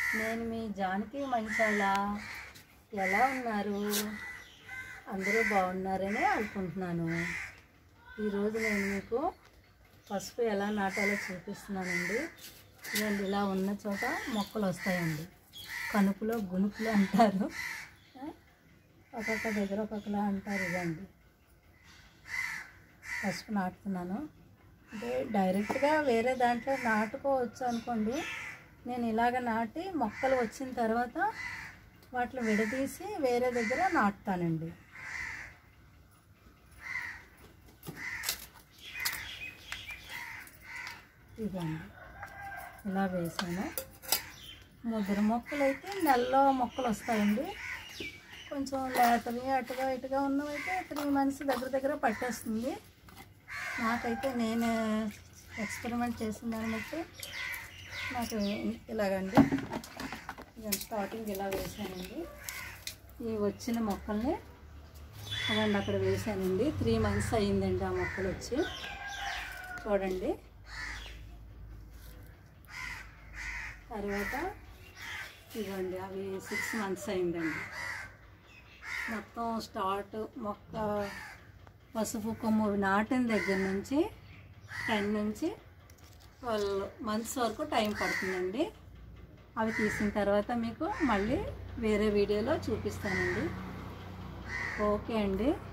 నేను మీ జానకి మంచాల ఎలా ఉన్నారు అందరూ బాగున్నారని అనుకుంటున్నాను ఈరోజు నేను మీకు పసుపు ఎలా నాటాలో చూపిస్తున్నానండి ఇదండి ఇలా ఉన్న చోట మొక్కలు వస్తాయండి కనుపులో గునుపులు అంటారు ఆ, ఒక్కొక్క దగ్గర ఒక్కొక్కలా అంటారు ఇదండి పసుపు నాటుతున్నాను అంటే డైరెక్ట్గా వేరే దాంట్లో నాటుకోవచ్చు అనుకోండి నేను ఇలాగ నాటి మొక్కలు వచ్చిన తర్వాత వాటిని విడదీసి వేరే దగ్గర నాటుతానండి ఇదండి ఇలా వేసాను ముద్ర మొక్కలు అయితే నెలలో మొక్కలు వస్తాయండి కొంచెం లేతవి అటుగా ఇటుగా ఉన్నవైతే త్రీ మంత్స్ దగ్గర దగ్గర పట్టేస్తుంది నాకైతే నేను ఎక్స్పెరిమెంట్ చేసిన దాన్ని బట్టి నాకు ఇలాగండి నేను స్టార్టింగ్ ఇలా వేసానండి ఈ వచ్చిన మొక్కల్ని అదండి అక్కడ వేసానండి త్రీ మంత్స్ అయ్యిందండి ఆ మొక్కలు వచ్చి చూడండి తర్వాత ఇవ్వండి అవి సిక్స్ మంత్స్ అయిందండి మొత్తం స్టార్ట్ మొక్క పసుపు కొమ్ము నాటిన దగ్గర నుంచి టెన్ నుంచి ట్వెల్వ్ మంత్స్ వరకు టైం పడుతుందండి అవి తీసిన తర్వాత మీకు మళ్ళీ వేరే వీడియోలో చూపిస్తానండి ఓకే అండి